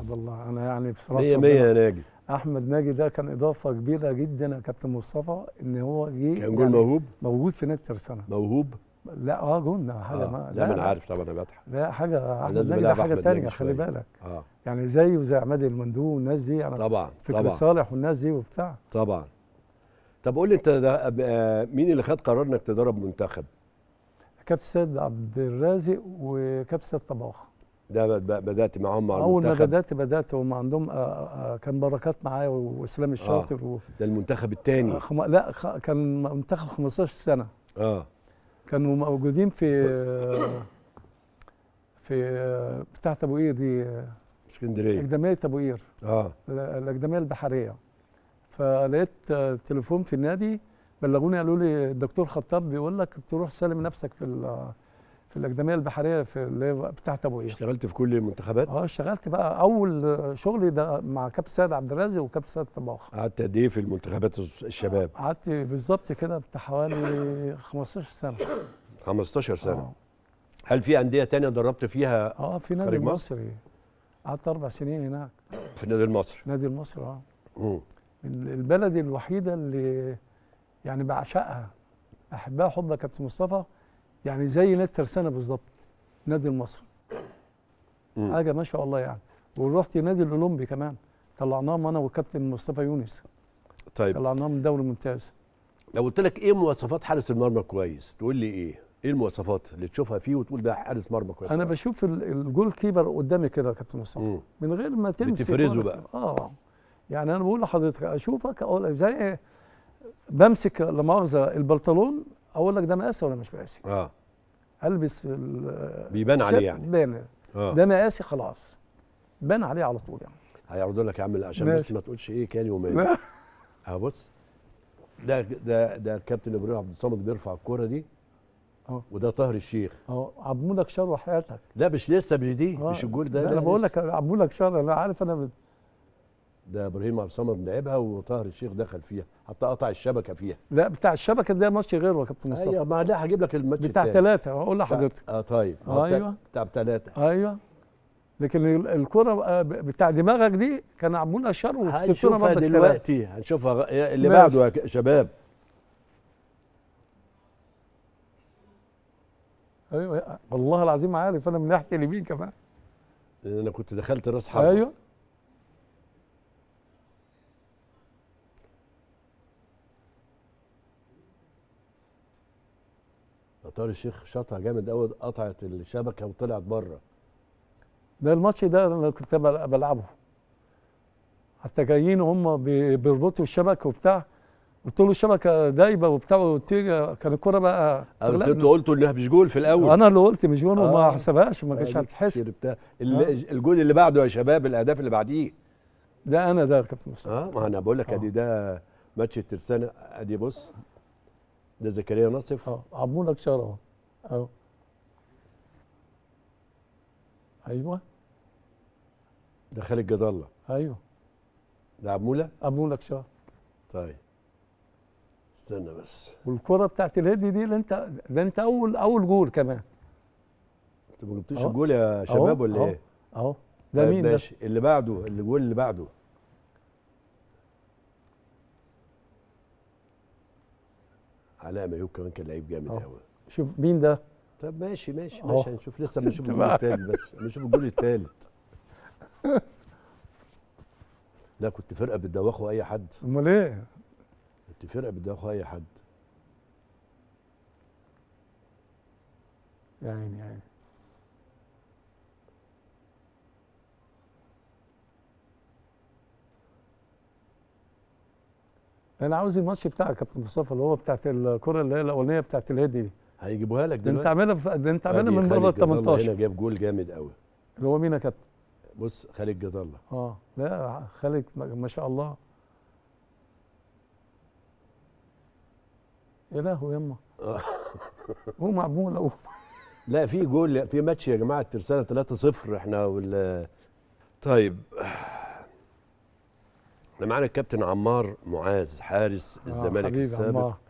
عبد الله انا يعني بصراحه مية مية يا ناجي احمد ناجي ده كان اضافه كبيره جدا يا كابتن مصطفى ان هو جه كان جول موهوب موجود في نادي ترسانه موهوب لا اه جول حاجه آه. ما لا ما انا عارف طبعا انا بضحك لا حاجه احمد لازم ناجي ده ألعب حاجه أحمد ثانيه ناجي خلي شوية. بالك اه يعني زيه زي عماد المندوب والناس دي انا طبعا فكري طبعا صالح والناس دي وبتاع طبعا طب قول لي انت ده آه، مين اللي خد قرار انك تدرب منتخب كابتن سيد عبد الرازق وكابتن سيد طباخ ده ب- ب- بدات معاهم مع اول ما المنتخب بدات بدات هم عندهم آه، آه، كان بركات معايا واسلام الشاطر و... ده المنتخب الثاني خم... لا خ... كان منتخب 15 سنه اه كانوا موجودين في في بتاعه ابو قير دي اسكندريه اكاديميه ابو قير اه الاكاديميه البحريه فلقيت آه، تليفون في النادي بلغوني قالوا لي الدكتور خطاب بيقول لك تروح سلم نفسك في ال- في الاكاديميه البحريه في اللي هي بتاعه ابو قير اشتغلت في كل المنتخبات اه اشتغلت بقى اول شغلي ده مع كابتن سيد عبد الرازق وكابتن سيد طباخ قعدت قد ايه في المنتخبات الش- الشباب قعدت بالظبط كده بتاع حوالي 15 سنه 15 سنه اه, هل في انديه تانية دربت فيها آه في نادي خارج مصر؟ المصري قعدت اربع سنين هناك في النادي المصري نادي المصري اه مم. من البلد الوحيده اللي يعني بعشقها احبها حب يا كابتن مصطفى يعني زي نادي ترسانه بالظبط نادي المصري مم. حاجه ما شاء الله يعني ورحت نادي الاولمبي كمان طلعناهم انا والكابتن مصطفى يونس طيب طلعناهم من دوري ممتاز لو قلت لك ايه مواصفات حارس المرمى كويس تقول لي ايه ايه المواصفات اللي تشوفها فيه وتقول ده حارس مرمى كويس انا بشوف ال- الجول كيبر قدامي كده يا كابتن مصطفى مم. من غير ما تمسك بتفرزه ولا- بقى. اه يعني انا بقول لحضرتك اشوفك اقول زي إيه؟ بمسك لا مؤاخذه البنطلون اقول لك ده مقاسي ولا مش مقاسي اه البس ال- بيبان عليه الشيرت يعني. بان اه ده مقاسي خلاص بان عليه على طول يعني هيعرضوا لك يا عم عشان بس ماشي. ما تقولش ايه كان يومين اهو بص ده ده ده كابتن ابراهيم عبد الصمد بيرفع الكوره دي اه. وده طاهر الشيخ اهو عبمولك شر وحياتك لا مش لسه مش دي آه. مش الجول ده لا لا انا بقول لسه. لك عبمولك شر انا عارف انا بت- ده ابراهيم عبد الصمد لعبها وطاهر الشيخ دخل فيها حتى قطع الشبكه فيها لا بتاع الشبكه ده ماتش غيره يا كابتن ايوه مصطفى ما لا هجيب لك الماتش بتاع التاني. ثلاثه اقول لحضرتك اه طيب آه، بتاع- أيوة. بتاع ثلاثه ايوه لكن ال- الكره آه، ب- بتاع دماغك دي كان عبمولك شر وكسبتونا هنشوفها برضك ثلاثة. دلوقتي هنشوفها غ- اللي ماشي. بعده يا ك- شباب ايوه والله العظيم عارف انا من ناحيه اليمين كمان لان انا كنت دخلت راس حربه ايوه طاهر الشيخ شاطها جامد قوي قطعت الشبكه وطلعت بره ده الماتش ده انا كنت بل- بلعبه حتى جايين هم بي- بيربطوا الشبكه وبتاع قلت له الشبكه دايبه وبتاع وتيجي كان الكوره بقى آه، بس أغلبنا. انتوا قلتوا انها مش جول في الاول انا اللي قلت مش جون وما آه. حسبهاش ما كانتش آه، هتتحسب بتاع الجول اللي بعده يا شباب الاهداف اللي بعديه ده انا ده يا كابتن مصطفى اه ما انا بقول لك آه. ادي ده ماتش الترسانه ادي بص ده زكريا ناصف اه عمولك شر اهو اهو ايوه ده خالد جد الله ايوه ده عموله عمولك شر طيب استنى بس والكره بتاعت الهدي دي اللي انت ده انت اول اول جول كمان انتوا ما جبتوش أهو. الجول يا أهو، شباب ولا أهو. ايه؟ اهو ده طيب مين ده ماشي اللي بعده اللي الجول اللي بعده علاء ميوب كمان كان لعيب جامد أهو. قوي شوف مين ده طب ماشي ماشي أهو. ماشي هنشوف لسه بنشوف شفت الجول بقى. الثالث بس بنشوف الجول الثالث لا كنت فرقه بتدوخوا اي حد امال ايه كنت فرقه بتدوخوا اي حد يا عيني يا عيني انا عاوز الماتش بتاعك يا كابتن مصطفى اللي هو بتاعت الكره اللي هي الاولانيه بتاعت الهدي دي هيجيبوها لك ده انت دلوقتي عاملها في- ده انت عاملها أدي من خالد بره ال جد الله 18 هنا جاب جول جامد قوي اللي هو مين يا كابتن بص خالد جد الله اه لا خالد ما ما شاء الله يا لهوي يما آه. هو معمول اهو لا في جول في ماتش يا جماعه الترسانه 3-0 احنا وال طيب احنا معانا الكابتن عمار معاذ حارس آه، الزمالك حبيبي السابق عمار.